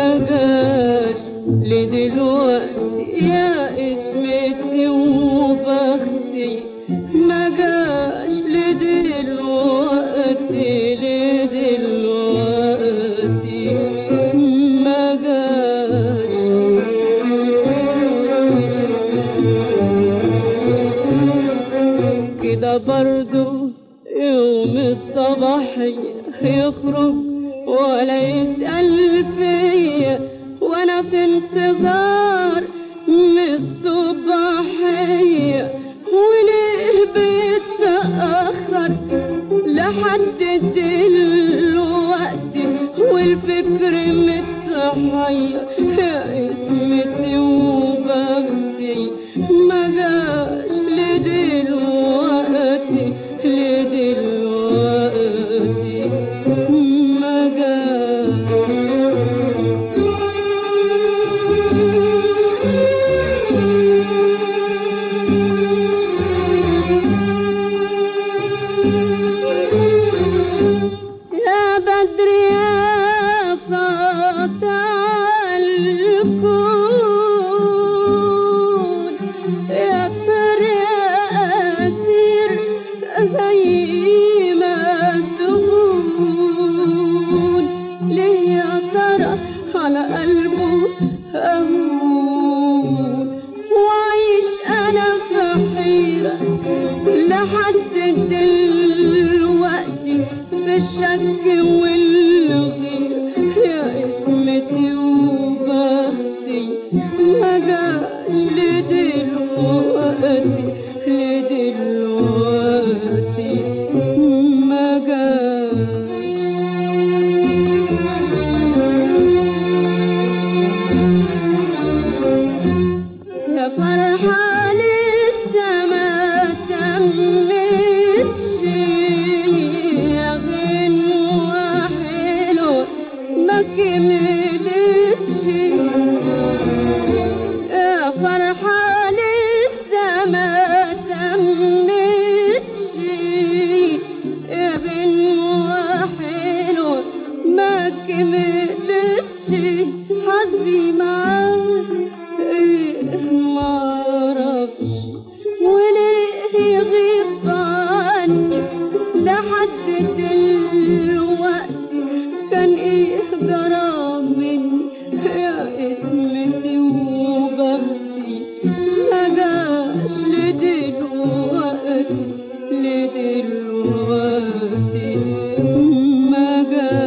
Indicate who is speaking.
Speaker 1: ما جاش لدلوقتي يا اسمتي وبختي ما جاش لدلوقتي لدلوقتي ما جاش كده برضو يوم الصباحية يخرج ولا يسأل فيا وانا في انتظار من الصباحية وليه بيتأخر لحد دلوقتي والفكر متحير يا اسمتي وبختي ما جاش لدلوقتي لدلوقتي ما يا بدر يا ساطع الكون يا طير يا أسير زي ما تكون ليه يا ترى على قلبه أهون وعيش أنا في حيرة لحد دلوقتي في الشك والغيرة يا اسمتي وبختي ما جاش لدلوقتي لدلوقتي ما جاش يا فرحة لسه ما تمتش يا غنوة حلوة ما كملتش يا فرحة لسه ما تمتش يا غنوة حلوة ما كملتش حظي معاك ايه معرفش وليه يغيب عني لحد دلوقتي كان ايه جرى مني يا اسمتي وبختي ما جاش لدلوقتي لدلوقتي ما جاش